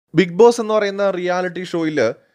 big boss എന്ന് പറയുന്ന reality ഷോയിൽ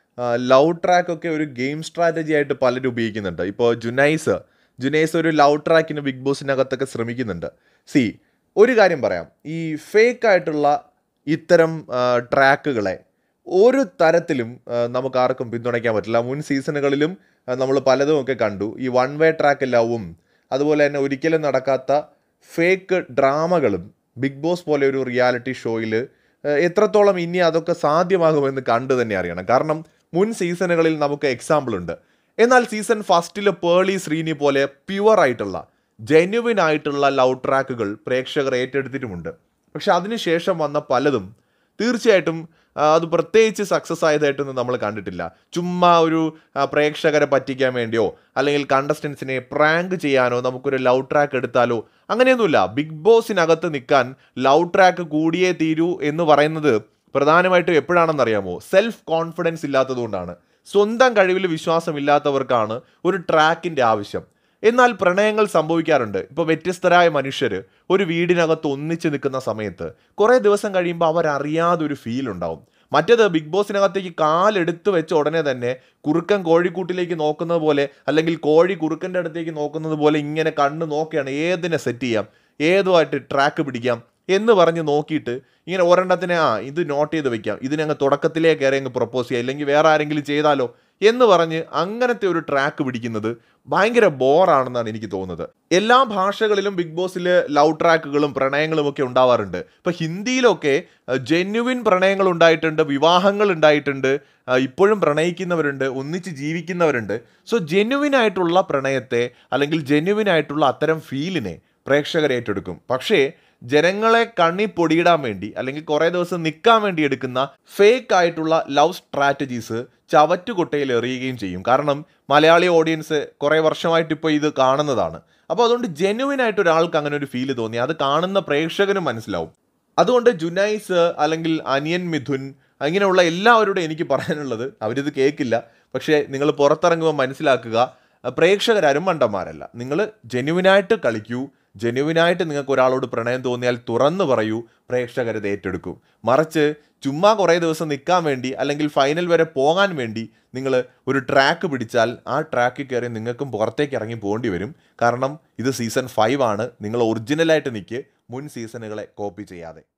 ലവ് ട്രാക്ക് ഒക്കെ ഒരു ഗെയിം സ്ട്രാറ്റജി ആയിട്ട് പലരും ഉപയോഗിക്കുന്നുണ്ട് ഇപ്പോൾ ജുനൈസ് ജുനൈസ് ഒരു ലവ് ട്രാക്കിന് ബിഗ് ബോസിനകത്തൊക്കെ ശ്രമിക്കുന്നുണ്ട് സി ഒരു കാര്യം പറയാം ഈ ഫേക്ക് ആയിട്ടുള്ള ഇത്തരം ട്രാക്കുകളെ ഒരു തരത്തിലും ആ, നമുക്ക് ആർക്കും പിന്തുണയ്ക്കാൻ പറ്റില്ല മുൻ സീസണുകളിലും നമ്മൾ പലതും ഒക്കെ കണ്ടു ഈ വൺ വേ ട്രാക്ക് ലവും അതുപോലെ തന്നെ ഒരിക്കലും നടക്കാത്ത ഫേക്ക് ഡ്രാമകളും ബിഗ് ബോസ് പോലെ ഒരു റിയാലിറ്റി ഷോയിൽ എത്രത്തോളം ഇനി അതൊക്കെ സാധ്യമാകുമെന്ന് കണ്ടു തന്നെ അറിയണം കാരണം മുൻ സീസണുകളിൽ നമുക്ക് എക്സാമ്പിൾ ഉണ്ട് എന്നാൽ സീസൺ ഫസ്റ്റിൽ പേളി ശ്രീനി പോലെ പ്യുവർ ആയിട്ടുള്ള ജെന്യുവിൻ ആയിട്ടുള്ള ലവ് ട്രാക്കുകൾ പ്രേക്ഷകർ ഏറ്റെടുത്തിട്ടുമുണ്ട് പക്ഷെ അതിനുശേഷം വന്ന പലതും തീർച്ചയായിട്ടും ആ, അത് പ്രത്യേകിച്ച് സക്സസ് ആയതായിട്ടൊന്നും നമ്മൾ കണ്ടിട്ടില്ല ചുമ്മാ ഒരു ആ, പ്രേക്ഷകരെ പറ്റിക്കാൻ വേണ്ടിയോ അല്ലെങ്കിൽ കണ്ടസ്റ്റൻസിനെ പ്രാങ്ക് ചെയ്യാനോ നമുക്കൊരു ലവ് ട്രാക്ക് എടുത്താലോ അങ്ങനെയൊന്നുമില്ല ബിഗ് ബോസിനകത്ത് നിൽക്കാൻ ലവ് ട്രാക്ക് കൂടിയേ തീരൂ എന്ന് പറയുന്നത് പ്രധാനമായിട്ടും എപ്പോഴാണെന്നറിയാമോ സെൽഫ് കോൺഫിഡൻസ് ഇല്ലാത്തതുകൊണ്ടാണ് സ്വന്തം കഴിവിൽ വിശ്വാസമില്ലാത്തവർക്കാണ് ഒരു ട്രാക്കിൻ്റെ ആവശ്യം എന്നാൽ പ്രണയങ്ങൾ സംഭവിക്കാറുണ്ട് ഇപ്പോൾ വ്യത്യസ്തരായ മനുഷ്യർ ഒരു വീടിനകത്ത് ഒന്നിച്ച് നിൽക്കുന്ന സമയത്ത് കുറേ ദിവസം കഴിയുമ്പോൾ അവരറിയാതെ ഒരു ഫീൽ ഉണ്ടാവും മറ്റേത് ബിഗ് ബോസിനകത്തേക്ക് കാലെടുത്ത് വെച്ച ഉടനെ തന്നെ കുറുക്കൻ കോഴിക്കൂട്ടിലേക്ക് നോക്കുന്നത് പോലെ അല്ലെങ്കിൽ കോഴി കുറുക്കൻ്റെ അടുത്തേക്ക് നോക്കുന്നത് പോലെ ഇങ്ങനെ കണ്ണ് നോക്കിയാണ് ഏതിനെ സെറ്റ് ചെയ്യാം ഏതുമായിട്ട് ട്രാക്ക് പിടിക്കാം എന്ന് പറഞ്ഞ് നോക്കിയിട്ട് ഇങ്ങനെ ഒരെണ്ണത്തിനെ ആ ഇത് നോട്ട് ചെയ്ത് വെക്കാം ഇതിനങ്ങ് തുടക്കത്തിലേ കയറി അങ്ങ് പ്രപ്പോസ് ചെയ്യാം ഇല്ലെങ്കിൽ വേറെ ആരെങ്കിലും ചെയ്താലോ എന്ന് പറഞ്ഞ് അങ്ങനത്തെ ഒരു ട്രാക്ക് പിടിക്കുന്നത് ഭയങ്കര ബോറാണെന്നാണ് എനിക്ക് തോന്നുന്നത് എല്ലാ ഭാഷകളിലും ബിഗ് ബോസിൽ ലവ് ട്രാക്കുകളും പ്രണയങ്ങളും ഒക്കെ ഉണ്ടാവാറുണ്ട് ഇപ്പൊ ഹിന്ദിയിലൊക്കെ ജെന്യുവിൻ പ്രണയങ്ങൾ ഉണ്ടായിട്ടുണ്ട് വിവാഹങ്ങൾ ഉണ്ടായിട്ടുണ്ട് ആ, ഇപ്പോഴും പ്രണയിക്കുന്നവരുണ്ട് ഒന്നിച്ച് ജീവിക്കുന്നവരുണ്ട് സോ ജെന്യുവിൻ ആയിട്ടുള്ള പ്രണയത്തെ അല്ലെങ്കിൽ ജെന്യുവിൻ ആയിട്ടുള്ള അത്തരം ഫീലിനെ പ്രേക്ഷകർ ഏറ്റെടുക്കും പക്ഷേ ജനങ്ങളെ കണ്ണി പൊടിയിടാൻ വേണ്ടി അല്ലെങ്കിൽ കുറേ ദിവസം നിൽക്കാൻ വേണ്ടി എടുക്കുന്ന ഫേക്ക് ആയിട്ടുള്ള ലവ് സ്ട്രാറ്റജീസ് ചവറ്റുകൊട്ടയിൽ എറിയുകയും ചെയ്യും കാരണം മലയാളി ഓഡിയൻസ് കുറേ വർഷമായിട്ട് ഇപ്പോൾ ഇത് കാണുന്നതാണ് അപ്പോൾ അതുകൊണ്ട് ജെന്യുവിൻ ആയിട്ട് ഒരാൾക്ക് അങ്ങനെ ഒരു ഫീല് തോന്നി അത് കാണുന്ന പ്രേക്ഷകനും മനസ്സിലാവും അതുകൊണ്ട് ജുനൈസ് അല്ലെങ്കിൽ അനിയൻ മിഥുൻ അങ്ങനെയുള്ള എല്ലാവരോടും എനിക്ക് പറയാനുള്ളത് അവരിത് കേൾക്കില്ല പക്ഷേ നിങ്ങൾ പുറത്തിറങ്ങുമ്പോൾ മനസ്സിലാക്കുക പ്രേക്ഷകരാരും മണ്ടന്മാരല്ല നിങ്ങൾ ജെന്യുവിനായിട്ട് കളിക്കൂ ജെന്യുവിനായിട്ട് നിങ്ങൾക്ക് ഒരാളോട് പ്രണയം തോന്നിയാൽ തുറന്നു പറയൂ പ്രേക്ഷകരത് ഏറ്റെടുക്കും മറിച്ച് ചുമ്മാ കുറേ ദിവസം നിൽക്കാൻ വേണ്ടി അല്ലെങ്കിൽ ഫൈനൽ വരെ പോകാൻ വേണ്ടി നിങ്ങൾ ഒരു ട്രാക്ക് പിടിച്ചാൽ ആ ട്രാക്കിൽ കയറി നിങ്ങൾക്കും പുറത്തേക്ക് ഇറങ്ങി പോകേണ്ടി വരും കാരണം ഇത് സീസൺ ഫൈവ് ആണ് നിങ്ങൾ ഒറിജിനലായിട്ട് നിൽക്ക് മുൻ സീസണുകളെ കോപ്പി ചെയ്യാതെ